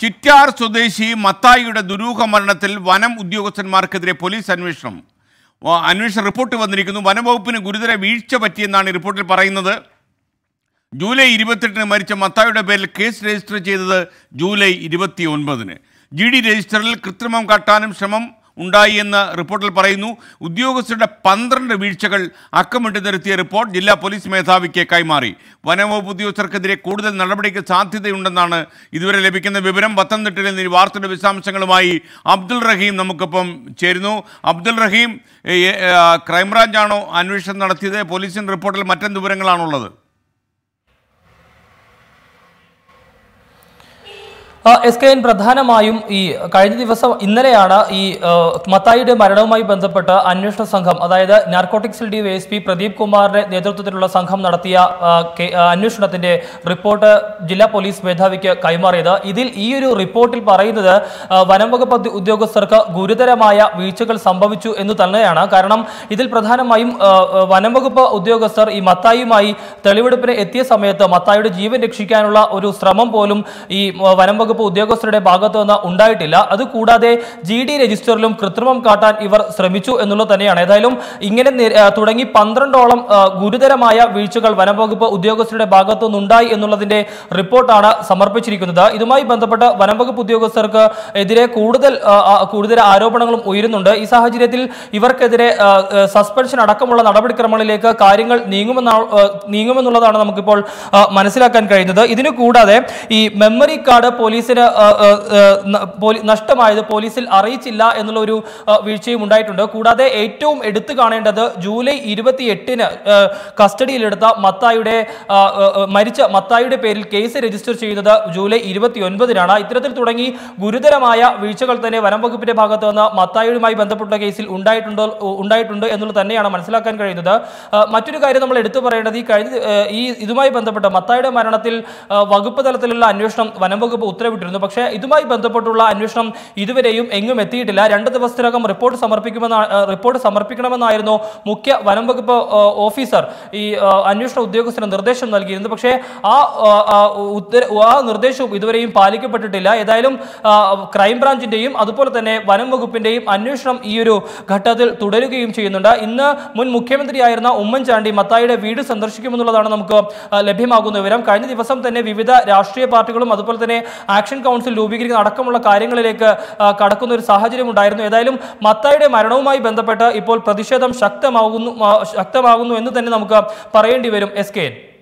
ചിറ്റാർ സ്വദേശി മത്തായിയുടെ ദുരൂഹ മരണത്തിൽ വനം ഉദ്യോഗസ്ഥന്മാർക്കെതിരെ പോലീസ് അന്വേഷണം ആ, അന്വേഷണ റിപ്പോർട്ട് വന്നിരിക്കുന്നു വനംവകുപ്പിന് ഗുരുതര വീഴ്ച പറ്റിയെന്നാണ് ഈ റിപ്പോർട്ടിൽ പറയുന്നത് ജൂലൈ ഇരുപത്തെട്ടിന് മരിച്ച മത്തായിയുടെ പേരിൽ കേസ് രജിസ്റ്റർ ചെയ്തത് ജൂലൈ ഇരുപത്തി ഒൻപതിന് ജി ഡി രജിസ്റ്ററിൽ കൃത്രിമം കാട്ടാനും ശ്രമം ഉണ്ടായി എന്ന് റിപ്പോർട്ടിൽ പറയുന്നു ഉദ്യോഗസ്ഥരുടെ പന്ത്രണ്ട് വീഴ്ചകൾ അക്കമിട്ട് നിരത്തിയ റിപ്പോർട്ട് ജില്ലാ പോലീസ് മേധാവിക്ക് കൈമാറി വനംവകുപ്പ് ഉദ്യോഗസ്ഥർക്കെതിരെ കൂടുതൽ നടപടിക്ക് സാധ്യതയുണ്ടെന്നാണ് ഇതുവരെ ലഭിക്കുന്ന വിവരം പത്തനംതിട്ടയിൽ നിന്ന് ഈ വാർത്തയുടെ വിശദാംശങ്ങളുമായി അബ്ദുൾ റഹീം നമുക്കൊപ്പം ചേരുന്നു അബ്ദുൾ റഹീം ഏ, ഏ, ആ, ക്രൈംബ്രാഞ്ചാണോ അന്വേഷണം നടത്തിയത് പോലീസിന്റെ റിപ്പോർട്ടിൽ മറ്റെന്ത് വിവരങ്ങളാണുള്ളത് ആ, എസ് കെ എൻ പ്രധാനമായും ഈ കഴിഞ്ഞ ദിവസം ഇന്നലെയാണ് ഈ ആ, മത്തായിയുടെ മരണവുമായി ബന്ധപ്പെട്ട് അന്വേഷണ സംഘം അതായത് narcotics D S P Pradeep കുമാറിന്റെ നേതൃത്വത്തിലുള്ള സംഘം നടത്തിയ ആ, കെ- ആ, അന്വേഷണത്തിന്റെ റിപ്പോർട്ട് ജില്ലാ പോലീസ് മേധാവിക്ക് കൈമാറിയത് ഇതിൽ ഈ ഒരു റിപ്പോർട്ടിൽ പറയുന്നത് ആ, വനം വകുപ്പ് ഉദ്യ- ഉദ്യോഗസ്ഥർക്ക് ഗുരുതരമായ വീഴ്ചകൾ സംഭവിച്ചു എന്ന് തന്നെയാണ് കാരണം ഇതിൽ പ്രധാനമായും ആ, ആ, വനം വകുപ്പ് ഉദ്യോഗസ്ഥർ ഈ മത്തായിയുമായി തെളിവെടുപ്പിന് എത്തിയ സമയത്ത് മത്തായിയുടെ ജീവൻ രക്ഷിക്കാനുള്ള ഒരു ശ്രമം പോലും ഈ ആ, വനം വകുപ്പ് ഉദ്യോഗസ്ഥരുടെ ഭാഗത്തു നിന്ന് ഉണ്ടായിട്ടില്ല അതുകൂടാതെ ജി ഡി രജിസ്റ്ററിലും കൃത്രിമം കാട്ടാൻ ഇവർ ശ്രമിച്ചു എന്നുള്ളത് തന്നെയാണ് ഏതായാലും ഇങ്ങനെ നിര- ആ, തുടങ്ങി പന്ത്രണ്ടോളം ആ, ഗുരുതരമായ വീഴ്ചകൾ വനം വകുപ്പ് ഉദ്യോഗസ്ഥരുടെ ഭാഗത്തു നിന്നുണ്ടായി എന്നുള്ളതിന്റെ റിപ്പോർട്ടാണ് സമർപ്പിച്ചിരിക്കുന്നത് ഇതുമായി ബന്ധപ്പെട്ട് വനം വകുപ്പ് ഉദ്യോഗസ്ഥർക്ക് എതിരെ കൂടുതൽ ആ, ആ, കൂടുതൽ ആരോപണങ്ങളും ഉയരുന്നുണ്ട് ഈ സാഹചര്യത്തിൽ ഇവർക്കെതിരെ ആ, ആ, സസ്പെൻഷൻ അടക്കമുള്ള നടപടിക്രമങ്ങളിലേക്ക് കാര്യങ്ങൾ നീങ്ങുമെന്നാണ് ആ, നീങ്ങുമെന്നുള്ളതാണ് നമുക്കിപ്പോൾ ആ, മനസ്സിലാക്കാൻ കഴിയുന്നത് ഇതിനു കൂടാതെ ഈ മെമ്മറി കാർഡ് പോലീസിന് ആ, ആ, ആ, ന- പോലീ- നഷ്ടമായത് പോലീസിൽ അറിയിച്ചില്ല എന്നുള്ള ഒരു ആ, വീഴ്ചയും ഉണ്ടായിട്ടുണ്ട് കൂടാതെ ഏറ്റവും എടുത്തു കാണേണ്ടത് ജൂലൈ ഇരുപത്തി എട്ടിന് കസ്റ്റഡിയിലെടുത്ത മത്തായുടെ ആ, ആ, ആ, മരിച്ച മത്തായുടെ പേരിൽ കേസ് രജിസ്റ്റർ ചെയ്യുന്നത് ജൂലൈ ഇരുപത്തി ഒൻപതിനാണ് ഇത്തരത്തിൽ തുടങ്ങി ഗുരുതരമായ വീഴ്ചകൾ തന്നെ വനം വകുപ്പിന്റെ ഭാഗത്ത് നിന്ന് മത്തായിയുമായി ബന്ധപ്പെട്ട കേസിൽ ഉണ്ടായിട്ടുണ്ടോ ഉണ്ടായിട്ടുണ്ട് എന്നുള്ളത് തന്നെയാണ് മനസ്സിലാക്കാൻ കഴിയുന്നത് ആ, മറ്റൊരു കാര്യം നമ്മൾ എടുത്തു പറയേണ്ടത് ഈ കഴിഞ്ഞ ആ, ഈ ഇതുമായി ബന്ധപ്പെട്ട മത്തായുടെ മരണത്തിൽ ആ, വകുപ്പ് തലത്തിലുള്ള അന്വേഷണം വനം വകുപ്പ് ഉത്തരവിട്ടിരുന്നു പക്ഷേ ഇതുമായി ബന്ധപ്പെട്ടുള്ള അന്വേഷണം ഇതുവരെയും എങ്ങും എത്തിയിട്ടില്ല രണ്ട് ദിവസത്തിനകം റിപ്പോർട്ട് സമർപ്പിക്കുമെന്ന ആ, റിപ്പോർട്ട് സമർപ്പിക്കണമെന്നായിരുന്നു മുഖ്യ വനം വകുപ്പ് ആ, ഓഫീസർ ഈ ആ, അന്വേഷണ ഉദ്യോഗസ്ഥന് നിർദ്ദേശം നൽകിയിരുന്നത് പക്ഷേ ആ ആ, ആ, ഉത്തര ആ നിർദ്ദേശവും ഇതുവരെയും പാലിക്കപ്പെട്ടിട്ടില്ല ഏതായാലും ആ, ക്രൈംബ്രാഞ്ചിന്റെയും അതുപോലെ തന്നെ വനം വകുപ്പിന്റെയും അന്വേഷണം ഈ ഒരു ഘട്ടത്തിൽ തുടരുകയും ചെയ്യുന്നുണ്ട് ഇന്ന് മുൻ മുഖ്യമന്ത്രിയായിരുന്ന ഉമ്മൻചാണ്ടി മത്തായിയുടെ വീട് സന്ദർശിക്കുമെന്നുള്ളതാണ് നമുക്ക് ആ, ലഭ്യമാകുന്ന വിവരം കഴിഞ്ഞ ദിവസം തന്നെ വിവിധ രാഷ്ട്രീയ പാർട്ടികളും അതുപോലെ തന്നെ ആക്ഷൻ കൗൺസിൽ രൂപീകരിക്കുന്ന അടക്കമുള്ള കാര്യങ്ങളിലേക്ക് ആ, കടക്കുന്ന ഒരു സാഹചര്യം ഉണ്ടായിരുന്നു ഏതായാലും മത്തായിയുടെ മരണവുമായി ബന്ധപ്പെട്ട് ഇപ്പോൾ പ്രതിഷേധം ശക്തമാകുന്നു ആ, ശക്തമാകുന്നു എന്ന് തന്നെ നമുക്ക് പറയേണ്ടി വരും എസ് കെ